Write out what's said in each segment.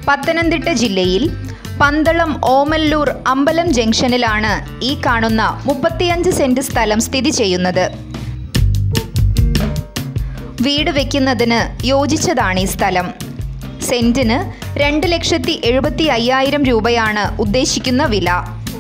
പത്തനംതിട്ട ജില്ലയിൽ പന്തളം ഓമല്ലൂർ അമ്പലം ജംഗ്ഷനിലാണ് ഈ കാണുന്ന മുപ്പത്തിയഞ്ച് സെന്റ് സ്ഥലം സ്ഥിതി ചെയ്യുന്നത് വീട് വെക്കുന്നതിന് യോജിച്ചതാണ് ഈ സ്ഥലം സെന്റിന് രണ്ട് ലക്ഷത്തി എഴുപത്തി അയ്യായിരം രൂപയാണ് ഉദ്ദേശിക്കുന്ന വില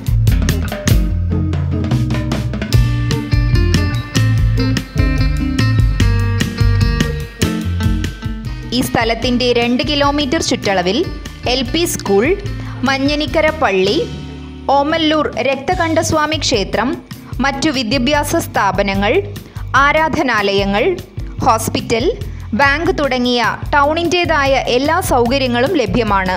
ഈ സ്ഥലത്തിൻ്റെ രണ്ട് കിലോമീറ്റർ ചുറ്റളവിൽ എൽ പി സ്കൂൾ മഞ്ഞനിക്കര പള്ളി ഓമല്ലൂർ രക്തകണ്ഠസ്വാമി ക്ഷേത്രം മറ്റു വിദ്യാഭ്യാസ സ്ഥാപനങ്ങൾ ആരാധനാലയങ്ങൾ ഹോസ്പിറ്റൽ ബാങ്ക് തുടങ്ങിയ ടൗണിൻ്റേതായ എല്ലാ സൗകര്യങ്ങളും ലഭ്യമാണ്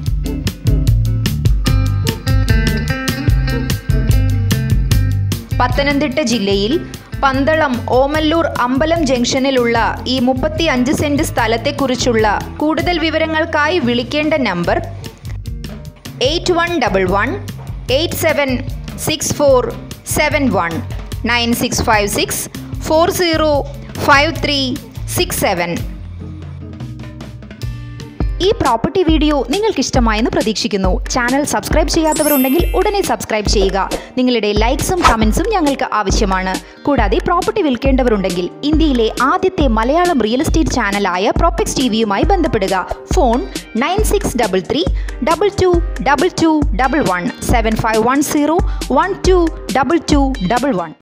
പത്തനംതിട്ട ജില്ലയിൽ പന്തളം ഓമല്ലൂർ അമ്പലം ജംഗ്ഷനിലുള്ള ഈ മുപ്പത്തി അഞ്ച് സെന്റ് സ്ഥലത്തെക്കുറിച്ചുള്ള കൂടുതൽ വിവരങ്ങൾക്കായി വിളിക്കേണ്ട number eight one double one eight seven six four seven one nine six five six four zero five three six seven ഈ പ്രോപ്പർട്ടി വീഡിയോ നിങ്ങൾക്ക് ഇഷ്ടമായെന്ന് പ്രതീക്ഷിക്കുന്നു ചാനൽ സബ്സ്ക്രൈബ് ചെയ്യാത്തവരുണ്ടെങ്കിൽ ഉടനെ സബ്സ്ക്രൈബ് ചെയ്യുക നിങ്ങളുടെ ലൈക്സും കമൻസും ഞങ്ങൾക്ക് ആവശ്യമാണ് കൂടാതെ പ്രോപ്പർട്ടി വിൽക്കേണ്ടവരുണ്ടെങ്കിൽ ഇന്ത്യയിലെ ആദ്യത്തെ മലയാളം റിയൽ എസ്റ്റേറ്റ് ചാനലായ പ്രോപ്പക്സ് ടി വിയുമായി ബന്ധപ്പെടുക phone nine six double three double two double two double one seven five one zero one two double two double one